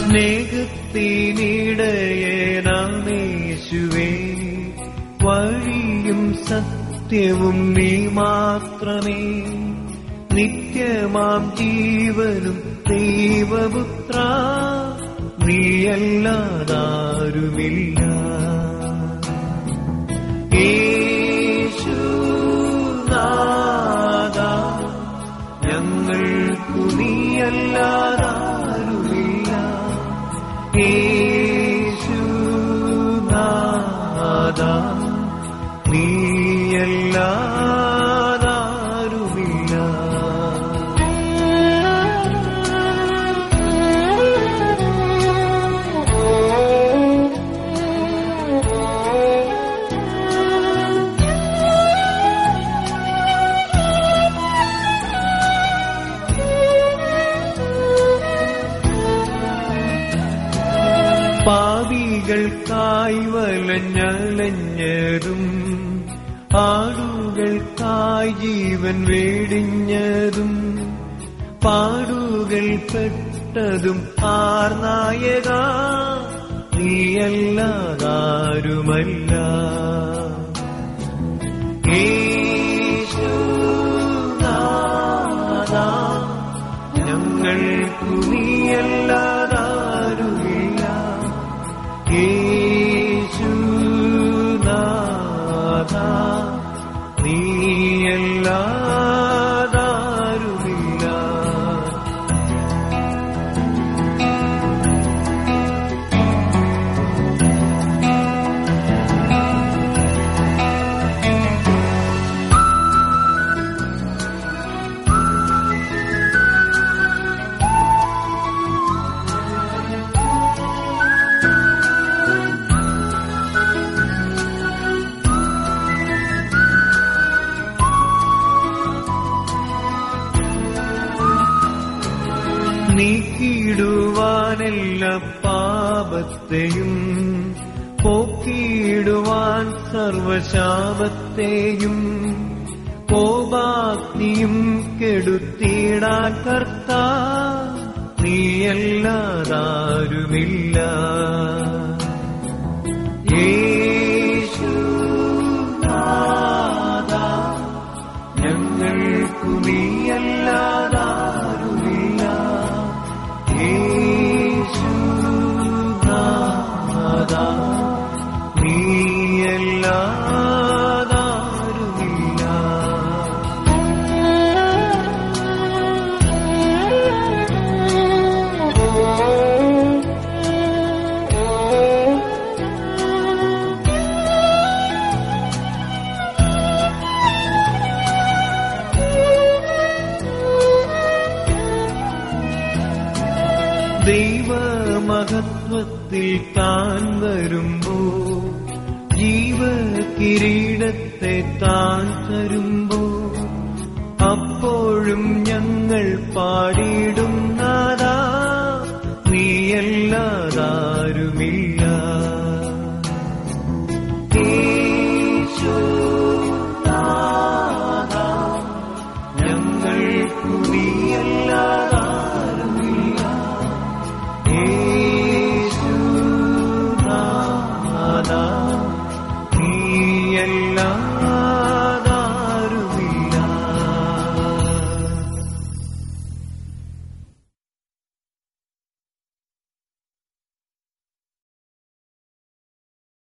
സ്നേഹത്തിനിടയനാമേശുവേ വഴിയും സത്യവും നീ മാത്രമേ നിത്യമാം ജീവനും ദൈവപുത്ര നീയല്ലാതാരുമില്ല യേശുനാഥ ഞങ്ങൾക്കു നീയല്ലാതാരുമില്ല യേശുനാഥ നീയല്ലാതാരുമില്ല പാവികൾക്കായി വലഞ്ഞലഞ്ഞതും ആടുകൾക്കായി ജീവൻ വേടിഞ്ഞതും പാടുകൾ പെട്ടതും ആർനായക നീയല്ലാതാരുമല്ല യേശുനാഥ ഞങ്ങൾക്കു നീയല്ലാതാരുമില്ല യേശുനാഥ നീയല്ലാതാരുമില്ല നീക്കിയിടുവാനെല്ലാ പാപത്തെയും പോക്കിയിടുവാൻ സർവശാപത്തെയും കോപാഗ്നിയും കെടുത്തിടാൻ കർത്താ നീയല്ലാതാരുമില്ല യേശുനാഥ ഞങ്ങൾക്കു നീയല്ലാതാരുമില്ല യേശുനാഥ നീയല്ലാതാരുമില്ല ദൈവമഹത്വത്തിൽ താൻ വരുമ്പോ ജീവ കിരീടത്തെ താൻ തരുമ്പോ അപ്പോഴും ഞങ്ങൾ പാടിയിടുന്നതാ